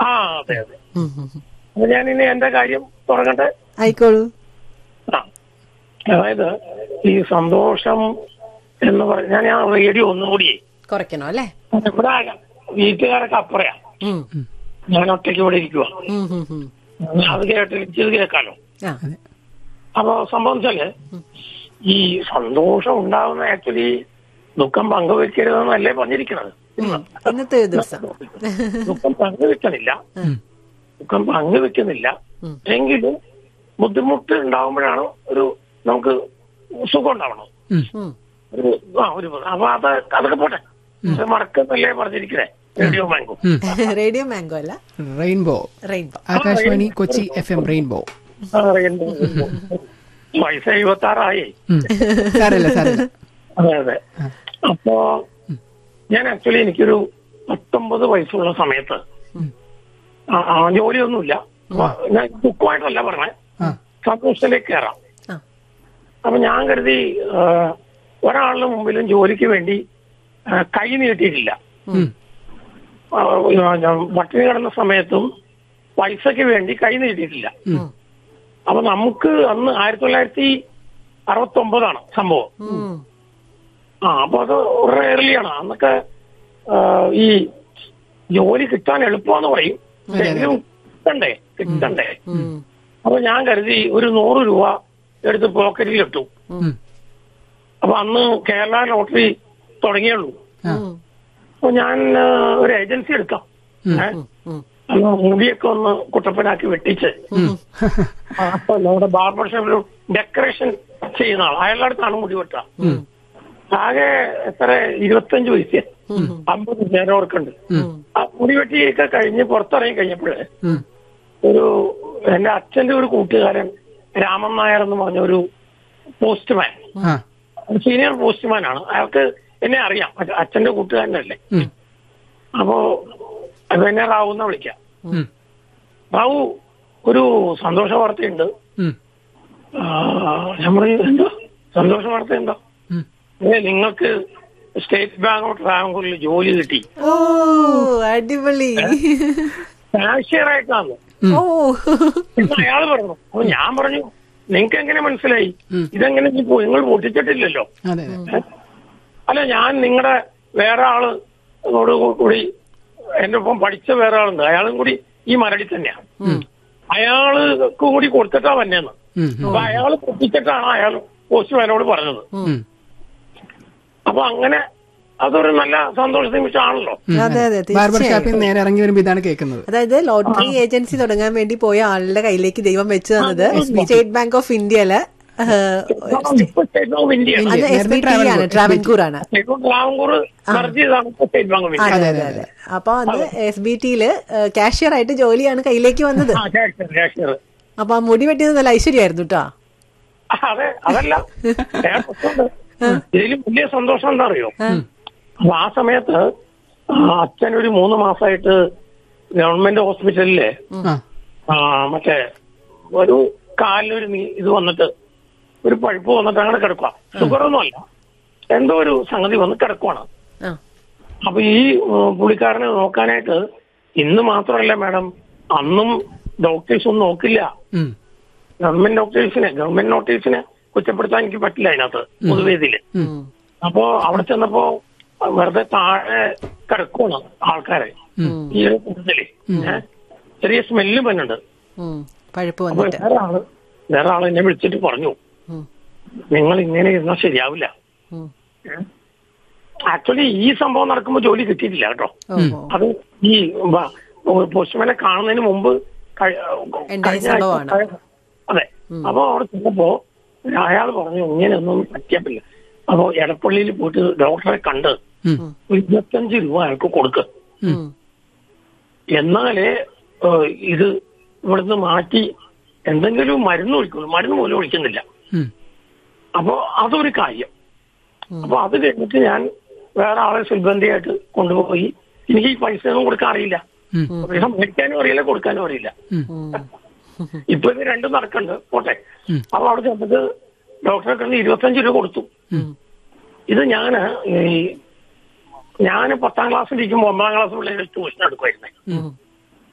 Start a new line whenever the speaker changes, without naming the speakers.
ആ അതെ അതെ
ഉം, ഉം, ഉം.
അപ്പൊ ഞാൻ ഇനി എന്റെ കാര്യം തുടങ്ങട്ടെ
ആയിക്കോളൂ
ആ അതായത് ഈ സന്തോഷം എന്ന് പറഞ്ഞ ഞാൻ ആ റേഡിയോ ഒന്നുകൂടി
കുറയ്ക്കണോ അല്ലേ
ഇവിടെ വീട്ടുകാരൊക്കെ അപ്പുറയാ
ഉം,
ഞാൻ ഒറ്റയ്ക്ക് ഇവിടെ ഇരിക്കുക
ഉം, ഉം, ഉം.
അത് കേട്ട് ഇത് കേൾക്കാലോ
ആ
അപ്പൊ സംഭവം വെച്ചാല് ഈ സന്തോഷം ഉണ്ടാവുന്ന ആക്ച്വലി ദുഃഖം പങ്കുവെക്കരുതെന്നല്ലേ പറഞ്ഞിരിക്കുന്നത്
ഇന്നത്തെ ഒരു ദിവസം
ദുഃഖം പങ്കുവെക്കണില്ല ദുഃഖം പങ്കുവെക്കുന്നില്ല
ഉം.
എങ്കിലും ബുദ്ധിമുട്ട് ഉണ്ടാവുമ്പോഴാണ് ഒരു നമുക്ക് സുഖം ഉണ്ടാവണം
ഉം.
ഒരു ആ ഒരു അപ്പൊ അത് അതൊക്കെ പോട്ടെ ഇത് മറക്കുന്നല്ലേ പറഞ്ഞിരിക്കണേ റേഡിയോ മാങ്കോ
റേഡിയോ മാംഗോ അല്ല
rainbow
rainbow
Akashvani Kochi F M rainbow
ആ, റെയിൻബോ, റെയിൻബോ. വയസ്സ് എഴുപത്തി ആറായി
ഉം. സാരമില്ല സാരമില്ല
അതെ അതെ അപ്പോ ഞാൻ ആക്ച്വലി എനിക്കൊരു പത്തൊമ്പത് വയസ്സുള്ള സമയത്ത് ആ, ആ, ജോലിയൊന്നുമില്ല അപ്പൊ ഞാൻ ദുഃഖമായിട്ടല്ല പറഞ്ഞേ
ആ
സന്തോഷത്തിലേക്ക് കയറാം
ആ
അപ്പൊ ഞാൻ കരുതി ആ, ഒരാളുടെ മുമ്പിലും ജോലിക്ക് വേണ്ടി ആ, കൈ നീട്ടിയിട്ടില്ല
ഉം.
ആ, ഞാൻ പട്ടിണി കിടന്ന സമയത്തും പൈസയ്ക്ക് വേണ്ടി കൈ നീട്ടിയിട്ടില്ല
ഉം.
അപ്പൊ നമുക്ക് അന്ന് ആയിരത്തി തൊള്ളായിരത്തി അറുപത്തി ഒമ്പതാണ് സംഭവം
ഉം.
ആ അപ്പൊ അത് റയർലിയാണ് അന്നൊക്കെ ആ, ഈ ജോലി കിട്ടാൻ എളുപ്പമെന്ന് പറയും പക്ഷെ എങ്കിലും കിട്ടണ്ടേ കിട്ടണ്ടേ
ഉം.
അപ്പൊ ഞാൻ കരുതി ഒരു നൂറ് രൂപ എടുത്ത് പോക്കറ്റിൽ ഇട്ടു
ഉം.
അപ്പൊ അന്ന് കേരള ലോട്ടറി തുടങ്ങിയുള്ളൂ
ഉം.
അപ്പൊ ഞാൻ ആ, ഒരു ഏജൻസി എടുക്കാം ഏ?
ഉം.
അന്ന് മുടിയൊക്കെ ഒന്ന് കുട്ടപ്പനാക്കി വെട്ടിച്ച് ആ, അപ്പൊ നമ്മുടെ ബാർബർ ഷോപ്പിൽ ഡെക്കറേഷൻ ചെയ്യുന്ന ആൾ അയാളുടെ അടുത്താണ് മുടി വെട്ടുക ആകെ എത്ര ഇരുപത്തഞ്ച് പൈസ അമ്പത് നേരോർക്കുണ്ട് ആ മുടി വെട്ടിയൊക്കെ കഴിഞ്ഞ് പുറത്തിറങ്ങി കഴിഞ്ഞപ്പോഴേ
ഉം.
ഒരു എന്റെ അച്ഛന്റെ ഒരു കൂട്ടുകാരൻ രാമൻ നായർ എന്ന് പറഞ്ഞ ഒരു പോസ്റ്റ്മാൻ
ആ
സീനിയർ പോസ്റ്റ്മാൻ ആണ് അയാൾക്ക് എന്നെ അറിയാം അച്ഛ- അച്ഛന്റെ കൂട്ടുകാരനല്ലേ
ഉം.
അപ്പോ അത് എന്നെ റാവു എന്നാ വിളിക്കാം
ഉം.
റാവു ഒരു സന്തോഷ വാർത്തയുണ്ട്
ഉം.
ആ, ഞാൻ പറഞ്ഞു എന്താ സന്തോഷ വാർത്ത എന്താ
ഉം.
ഏ, നിങ്ങൾക്ക് സ്റ്റേറ്റ് ബാങ്ക് ഓഫ് ട്രാവൻകൂറിൽ ജോലി കിട്ടി
ഓ അടിപൊളി
കാഷ്യറായിട്ടാണ്
ഓ
എന്ന് അയാൾ പറഞ്ഞു അപ്പൊ ഞാൻ പറഞ്ഞു നിങ്ങൾക്ക് എങ്ങനെ മനസ്സിലായി ഇതെങ്ങനെ ഇപ്പോ നിങ്ങൾ പൊട്ടിച്ചിട്ടില്ലല്ലോ
അതെ അതെ
ഏ? അല്ല ഞാൻ നിങ്ങളുടെ വേറെ ആള് ോട് കൂടി എന്റെ ഒപ്പം പഠിച്ച വേറെ ആളുണ്ട് അയാളും കൂടി ഈ മരടി തന്നെയാണ് അയാൾക്ക് കൂടി കൊടുത്തിട്ടാ വന്നേന്ന്
ഉം.
അപ്പൊ അയാൾ പൊട്ടിച്ചിട്ടാണ് അയാൾ പോസ്റ്റ്മാനോട് പറഞ്ഞത്
ഉം.
അപ്പൊ അങ്ങനെ അതൊരു നല്ല സന്തോഷ നിമിഷമാണല്ലോ
അതെ അതെ
ബാർബർ ഷാപ്പിൽ
തീർച്ചയായും
നിന്ന് നേരെ ഇറങ്ങി വരുമ്പോ ഇതാണ് കേൾക്കുന്നത്
അതായത് ലോട്ടറി ഏജൻസി തുടങ്ങാൻ വേണ്ടി പോയ ആളുടെ കയ്യിലേക്ക് ദൈവം വെച്ച് തന്നത് സ്റ്റേറ്റ് ബാങ്ക് ഓഫ് ഇന്ത്യയില്
ഇപ്പൊ സ്റ്റേറ്റ് ബാങ്ക് ഓഫ് ഇന്ത്യ
അത് എസ് ബി ടി ആണ് ട്രാവൻകൂർ ആണ്
സ്റ്റേറ്റ് ബാങ്ക് ട്രാവൻകൂർ മെർജ് ചെയ്താണ് ഇപ്പൊ സ്റ്റേറ്റ് ബാങ്ക് ഓഫ് ഇന്ത്യ
അതെ അതെ അതെ അപ്പൊ അത് എസ് ബി ടിയില് കാഷ്യർ ആയിട്ട് ജോലിയാണ് കയ്യിലേക്ക് വന്നത്
ആ കാഷ്യർ കാഷ്യർ
അപ്പൊ ആ മുടി വെട്ടിയത് നല്ല ഐശ്വര്യമായിരുന്നു കേട്ടോ
അതെ അതല്ല വേറെ പ്രശ്നമുണ്ട്. ഇതിലും വലിയ സന്തോഷം എന്താ അറിയോ അപ്പൊ ആ സമയത്ത് ആ അച്ഛൻ ഒരു മൂന്ന് മാസമായിട്ട് ഗവൺമെന്റ് ഹോസ്പിറ്റലില്
ആ
ആ, മറ്റേ ഒരു കാലിനൊരു നീ- ഇത് വന്നിട്ട് ഒരു പഴുപ്പ് വന്നിട്ട് അങ്ങനെ കിടക്കുക ഷുഗറൊന്നും അല്ല എന്തോ ഒരു സംഗതി വന്ന് കിടക്കുവാണ്
ആ
അപ്പൊ ഈ ഉം, പുള്ളിക്കാരനെ നോക്കാനായിട്ട് ഇന്ന് മാത്രമല്ല മാഡം അന്നും ഡോക്ടേഴ്സ് ഒന്നും നോക്കില്ല
ഉം.
ഗവൺമെന്റ് ഡോക്ടേഴ്സിനെ ഗവൺമെന്റ് നോട്ടീസിനെ കുറ്റപ്പെടുത്താൻ എനിക്ക് പറ്റില്ല അതിനകത്ത് പൊതുവേദിയില്
ഉം.
അപ്പോ അവിടെ ചെന്നപ്പോ വെറുതെ താഴെ കിടക്കുവാണ് ആൾക്കാരെ ഈ ഒരു കൂട്ടത്തില് ഏ? ചെറിയ സ്മെല്ല് വന്നുണ്ട്
ഉം. പഴുപ്പ്
അപ്പൊ
വന്നിട്ട്
വേറെ ആള് വേറെ ആള് എന്നെ വിളിച്ചിട്ട് പറഞ്ഞു
ഉം.
നിങ്ങൾ ഇങ്ങനെ ഇരുന്നാൽ ശരിയാവില്ല
ഉം.
ആക്ച്വലി ഈ സംഭവം നടക്കുമ്പോൾ ജോലി കിട്ടിയിട്ടില്ല കേട്ടോ
ഓ, ഓ.
അത് ഈ പോസ്റ്റ്മാനെ കാണുന്നതിന് മുമ്പ് കഴി-
ഉണ്ടായ
കഴിഞ്ഞ ആഴ്ച
സംഭവമാണ്.
കഴി- അതെ അപ്പൊ അവിടെ ചെന്നപ്പോ അയാൾ പറഞ്ഞു ഇങ്ങനെയൊന്നും പറ്റിയപ്പില്ല അപ്പൊ എടപ്പള്ളിയിൽ പോയിട്ട് ഡോക്ടറെ കണ്ട്
ഉം.
ഒരു ഇരുപത്തഞ്ച് രൂപ അയാൾക്ക് കൊടുക്ക്
ഉം.
എന്നാലേ ഏഹ്, ഇത് ഇവിടുന്ന് മാറ്റി എന്തെങ്കിലും മരുന്ന് ഒഴിക്കുള്ളൂ മരുന്ന് പോലും ഒഴിക്കുന്നില്ല
ഉം.
അപ്പോ അതൊരു കാര്യം അപ്പൊ അത് കഴിഞ്ഞിട്ട് ഞാൻ വേറെ ആളെ സിൽബന്ധിയായിട്ട് കൊണ്ടുപോയി എനിക്ക് ഈ പൈസ ഒന്നും കൊടുക്കാൻ അറിയില്ല
ഉം.
പൈസ മേടിക്കാനും അറിയില്ല കൊടുക്കാനും അറിയില്ല
ഉം.
ഇപ്പൊ ഇത് രണ്ടും നടക്കണ്ട് പോട്ടെ അപ്പൊ അവിടെ ചെന്നിട്ട് ഡോക്ടറെ കണ്ട് ഇരുപത്തഞ്ച് രൂപ കൊടുത്തു ഇത് ഞാന് ഈ ഞാൻ പത്താം ക്ലാസ്സിൽ ഇരിക്കുമ്പോൾ ഒമ്പതാം ക്ലാസ് പിള്ളേർ ട്യൂഷൻ എടുക്കുമായിരുന്നേ
ഉം.